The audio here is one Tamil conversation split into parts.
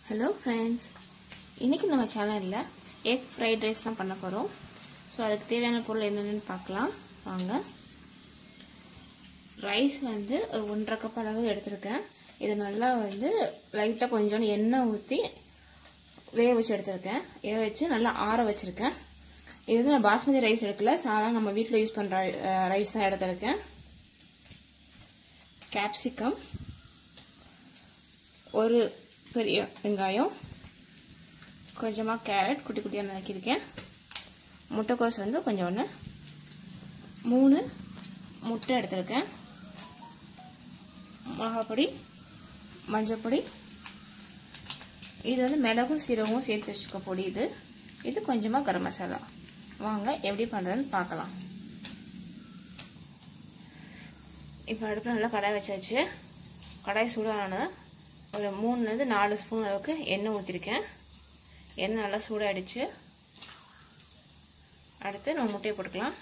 ஹலோ ஃப்ரெண்ட்ஸ் இன்றைக்கி நம்ம சேனலில் எக் ஃப்ரைட் ரைஸ் தான் பண்ண போகிறோம் ஸோ அதுக்கு தேவையான பொருள் என்னென்னு பார்க்கலாம் வாங்க ரைஸ் வந்து ஒரு ஒன்றரை கப் அளவு எடுத்திருக்கேன் இது நல்லா வந்து லைட்டாக கொஞ்சோண்டு எண்ணெய் ஊற்றி வேக வச்சு எடுத்திருக்கேன் வேக வச்சு நல்லா ஆற வச்சுருக்கேன் இது வந்து நான் பாஸ்மதி ரைஸ் எடுக்கல சாதாரண நம்ம வீட்டில் யூஸ் பண்ணுற ரைஸ் தான் எடுத்திருக்கேன் கேப்சிகம் ஒரு பெரிய வெங்காயம் கொஞ்சமாக கேரட் குட்டி குட்டியாக நறுக்கியிருக்கேன் முட்டைக்கோஸ் வந்து கொஞ்சம் ஒன்று மூணு முட்டை எடுத்திருக்கேன் மிளகாப்பொடி மஞ்சப்பொடி இது வந்து மிளகும் சீரகமும் சேர்த்து வச்சுக்க பொடி இது இது கொஞ்சமாக கரம் மசாலா வாங்க எப்படி பண்ணுறதுன்னு பார்க்கலாம் இப்போ அடுப்பில் நல்லா கடாய் வச்சாச்சு கடாய் சூடான ஒரு மூணுலேருந்து நாலு ஸ்பூன் அளவுக்கு எண்ணெய் ஊற்றிருக்கேன் எண்ணெய் நல்லா சூடாகிடுச்சு அடுத்து நம்ம முட்டையை போட்டுக்கலாம்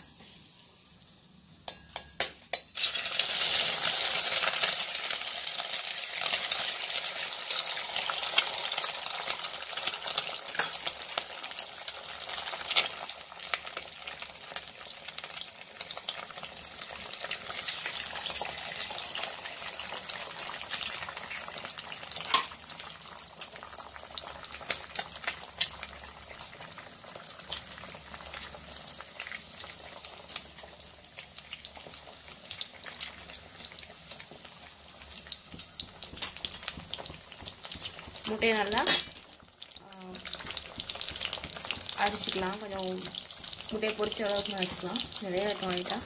முட்டையை நல்லா அடிச்சுக்கலாம் கொஞ்சம் முட்டையை பொரிச்ச அளவுக்கு வச்சுக்கலாம் நிறைய இருக்கும் வாங்கிட்டா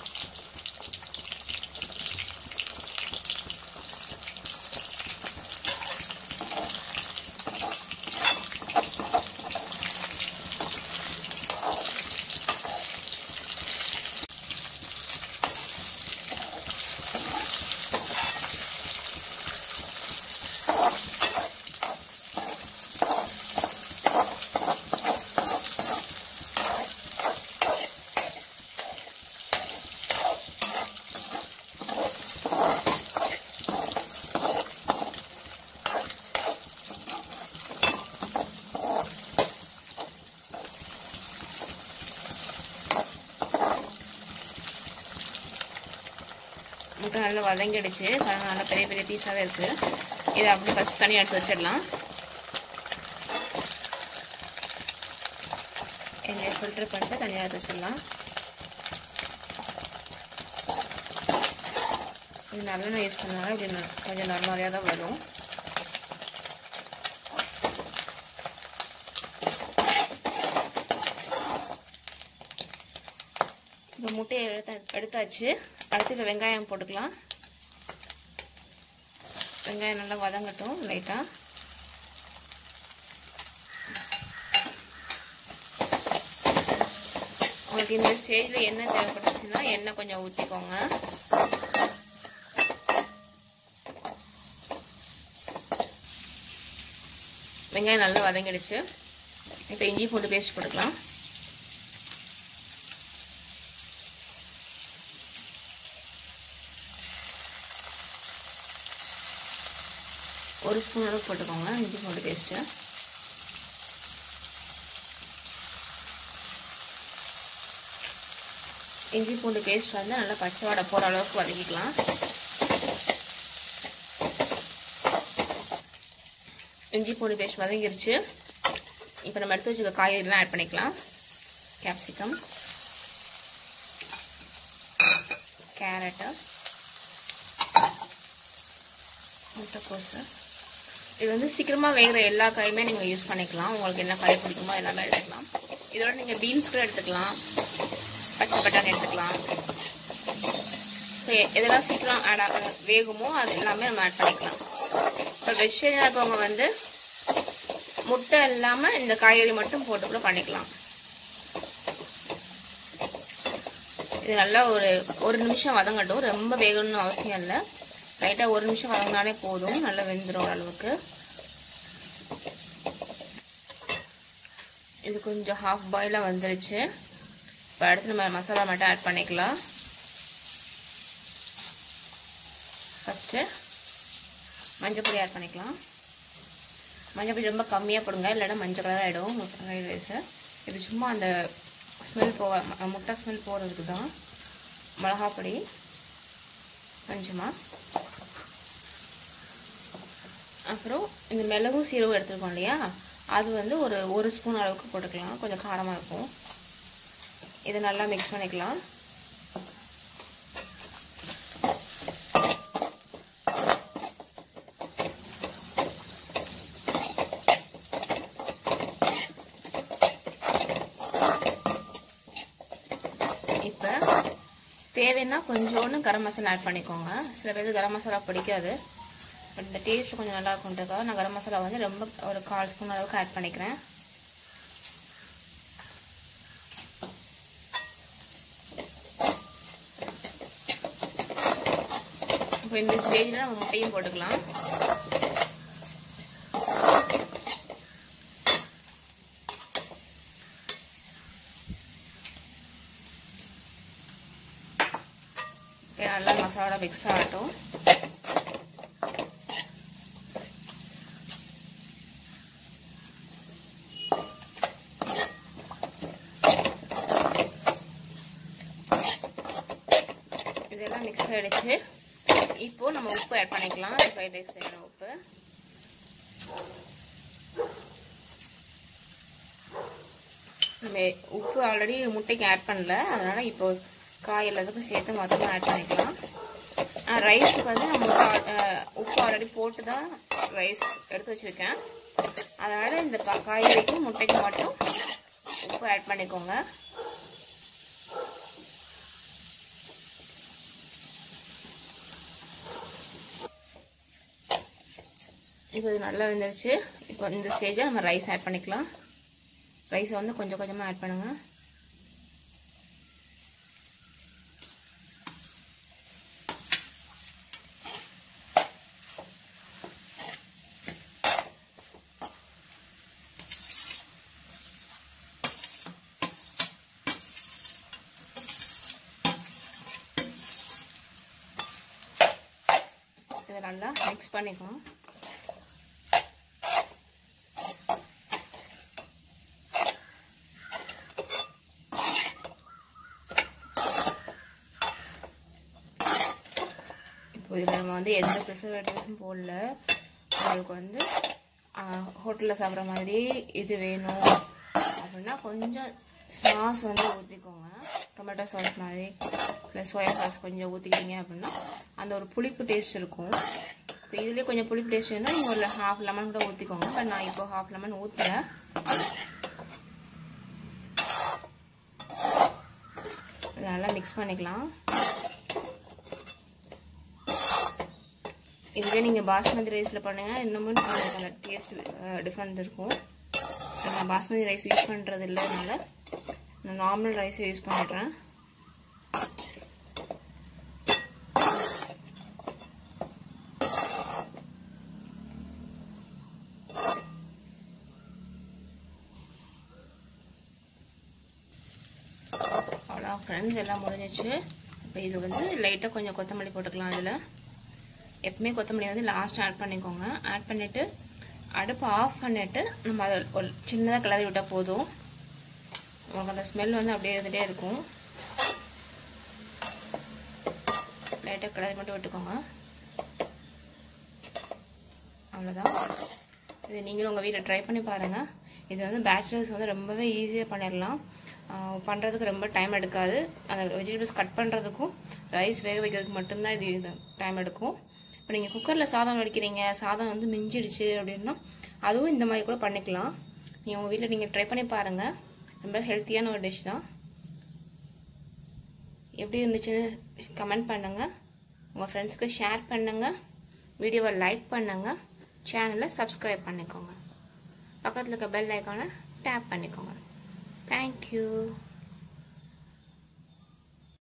முட்டை நல்லா வதங்கிடுச்சு காரணம் நல்லா பெரிய பெரிய பீஸாகவே இருக்குது இதை அப்படி ஃபஸ்ட் தனியாக எடுத்து வச்சிடலாம் எண்ணெயை ஃபில்டர் பண்ணிட்டு தனியாக எடுத்து வச்சிடலாம் இது நல்லெண்ணெய் யூஸ் பண்ணாலும் இப்படி கொஞ்சம் நார்மலாக தான் வரும் இப்போ முட்டையை எடுத்த எடுத்தாச்சு அடுத்து இப்போ வெங்காயம் போட்டுக்கலாம் வெங்காயம் நல்லா வதங்கட்டும் லைட்டாக உங்களுக்கு இந்த ஸ்டேஜில் எண்ணெய் தேவைப்பட்டுச்சுன்னா எண்ணெய் கொஞ்சம் ஊற்றிக்கோங்க வெங்காயம் நல்லா வதங்கிடுச்சு இப்போ இஞ்சி போட்டு பேஸ்ட் போட்டுக்கலாம் ஒரு ஸ்பூன் அளவு போட்டுக்கோங்க இஞ்சி பூண்டு பேஸ்ட்டு இஞ்சி பூண்டு பேஸ்ட் வந்து நல்லா பச்சை வடை போகிற அளவுக்கு வதக்கிக்கலாம் இஞ்சி பூண்டு பேஸ்ட் வதங்கிருச்சு இப்போ நம்ம எடுத்து வச்சுக்க காய்கறிலாம் ஆட் பண்ணிக்கலாம் கேப்சிகம் கேரட்டு முட்டைக்கோசு இது வந்து சீக்கிரமாக வேகிற எல்லா காயுமே நீங்கள் யூஸ் பண்ணிக்கலாம் உங்களுக்கு என்ன காய் பிடிக்குமோ எல்லாமே எடுத்துக்கலாம் இதோட நீங்கள் பீன்ஸ் கூட எடுத்துக்கலாம் பச்சை பட்டாணி எடுத்துக்கலாம் ஸோ எதெல்லாம் சீக்கிரம் ஆட் ஆக வேகுமோ அது எல்லாமே நம்ம ஆட் பண்ணிக்கலாம் இப்போ வெஜிடேரியனாக இருக்கவங்க வந்து முட்டை இல்லாமல் இந்த காய்கறி மட்டும் போட்டு கூட பண்ணிக்கலாம் இது நல்லா ஒரு ஒரு நிமிஷம் வதங்கட்டும் ரொம்ப வேகணும்னு அவசியம் இல்லை லைட்டாக ஒரு நிமிஷம் வதங்கினாலே போதும் நல்லா வெந்துடும் அளவுக்கு இது கொஞ்சம் ஹாஃப் பாயிலாக வந்துருச்சு இப்போ அடுத்து நம்ம மசாலா மட்டும் ஆட் பண்ணிக்கலாம் ஃபஸ்ட்டு மஞ்சள் பொடி ஆட் பண்ணிக்கலாம் மஞ்சள் பொடி ரொம்ப கம்மியாக போடுங்க இல்லைன்னா மஞ்சள் கலர் ஆகிடும் ஃப்ரைட் ரைஸு இது சும்மா அந்த ஸ்மெல் போக ம- முட்டை ஸ்மெல் போகிறதுக்கு தான் மிளகாப்பொடி கொஞ்சமாக அப்புறம் இந்த மிளகும் சீரகம் எடுத்துருக்கோம் இல்லையா அது வந்து ஒரு ஒரு ஸ்பூன் அளவுக்கு போட்டுக்கலாம் கொஞ்சம் காரமாக இருக்கும் இதை நல்லா மிக்ஸ் பண்ணிக்கலாம் இப்போ தேவைன்னா கொஞ்சோண்டு கரம் மசாலா ஆட் பண்ணிக்கோங்க சில பேருக்கு கரம் மசாலா பிடிக்காது பட் இந்த டேஸ்ட் கொஞ்சம் நல்லா இருக்கும்ன்றதுக்காக நான் கரம் மசாலா வந்து ரொம்ப ஒரு கால் ஸ்பூன் அளவுக்கு ஆட் பண்ணிக்கிறேன் இப்போ இந்த ஸ்டேஜில் நம்ம முட்டையும் போட்டுக்கலாம் இது நல்லா மசாலா மிக்ஸ் ஆகட்டும் இதெல்லாம் மிக்ஸ் ஆகிடுச்சு இப்போ நம்ம உப்பு ஆட் பண்ணிக்கலாம் ஃப்ரைட் ரைஸ் தேவையான உப்பு நம்ம உப்பு ஆல்ரெடி முட்டைக்கு ஆட் பண்ணல அதனால இப்போ காய் எல்லாத்துக்கும் சேர்த்து மொத்தமாக ஆட் பண்ணிக்கலாம் ரைஸுக்கு வந்து நம்ம முட்டை ஆ- உப்பு ஆல்ரெடி போட்டு தான் ரைஸ் எடுத்து வச்சுருக்கேன் அதனால் இந்த கா காய்கறிக்கும் முட்டைக்கு மட்டும் உப்பு ஆட் பண்ணிக்கோங்க இப்போ இது நல்லா வெந்துருச்சு இப்போ இந்த ஸ்டேஜில் நம்ம ரைஸ் ஆட் பண்ணிக்கலாம் ரைஸை வந்து கொஞ்சம் கொஞ்சமாக ஆட் பண்ணுங்கள் இதை நல்லா மிக்ஸ் பண்ணிக்கணும் இப்போ இதில் நம்ம வந்து எந்த ப்ரிசர்வேட்டிவ்ஸும் போடல உங்களுக்கு வந்து ஹோட்டலில் சாப்பிட்ற மாதிரி இது வேணும் அப்படின்னா கொஞ்சம் சாஸ் வந்து ஊற்றிக்கோங்க டொமேட்டோ சாஸ் மாதிரி ப்ளஸ் சோயா சாஸ் கொஞ்சம் ஊற்றிக்கிட்டீங்க அப்படின்னா அந்த ஒரு புளிப்பு டேஸ்ட் இருக்கும் இப்போ இதுலேயே கொஞ்சம் புளிப்பு டேஸ்ட் வேணும்னா நீங்கள் ஒரு ஹாஃப் லெமன் கூட ஊற்றிக்கோங்க பட் நான் இப்போ ஹாஃப் லெமன் ஊற்றல இதை நல்லா மிக்ஸ் பண்ணிக்கலாம் இதுவே நீங்கள் பாஸ்மதி ரைஸில் பண்ணுங்க இன்னமும் உங்களுக்கு அந்த டேஸ்ட் டிஃப்ரெண்ட் இருக்கும் நான் பாஸ்மதி ரைஸ் யூஸ் பண்ணுறது இல்லைனால நான் நார்மல் ரைஸ் யூஸ் பண்ணிடுறேன் அவ்வளோ ஃப்ரெண்ட்ஸ் எல்லாம் முடிஞ்சிச்சு இப்போ இது வந்து லைட்டாக கொஞ்சம் கொத்தமல்லி போட்டுக்கலாம் இதில் எப்பவுமே கொத்தமல்லி வந்து லாஸ்ட் ஆட் பண்ணிக்கோங்க ஆட் பண்ணிவிட்டு அடுப்பு ஆஃப் பண்ணிவிட்டு நம்ம அதை ஒரு சின்னதாக கிளறி விட்டால் போதும் உங்களுக்கு அந்த ஸ்மெல் வந்து அப்படியே இருந்துகிட்டே இருக்கும் லைட்டாக கிளறி மட்டும் விட்டுக்கோங்க அவ்வளோதான் இது நீங்களும் உங்கள் வீட்டில் ட்ரை பண்ணி பாருங்கள் இது வந்து பேச்சுலர்ஸ் வந்து ரொம்பவே ஈஸியாக பண்ணிடலாம் பண்ணுறதுக்கு ரொம்ப டைம் எடுக்காது அந்த வெஜிடபிள்ஸ் கட் பண்ணுறதுக்கும் ரைஸ் வேக வைக்கிறதுக்கு மட்டும்தான் இது இது டைம் எடுக்கும் இப்போ நீங்கள் குக்கரில் சாதம் வடிக்கிறீங்க சாதம் வந்து மிஞ்சிடுச்சு அப்படின்னா அதுவும் இந்த மாதிரி கூட பண்ணிக்கலாம் நீங்கள் உங்கள் வீட்டில் நீங்கள் ட்ரை பண்ணி பாருங்கள் ரொம்ப ஹெல்த்தியான ஒரு டிஷ் தான் எப்படி இருந்துச்சுன்னு கமெண்ட் பண்ணுங்கள் உங்கள் ஃப்ரெண்ட்ஸ்க்கு ஷேர் பண்ணுங்கள் வீடியோவை லைக் பண்ணுங்கள் சேனலை சப்ஸ்கிரைப் பண்ணிக்கோங்க பக்கத்தில் இருக்க பெல் ஐக்கானை டேப் பண்ணிக்கோங்க தேங்க்யூ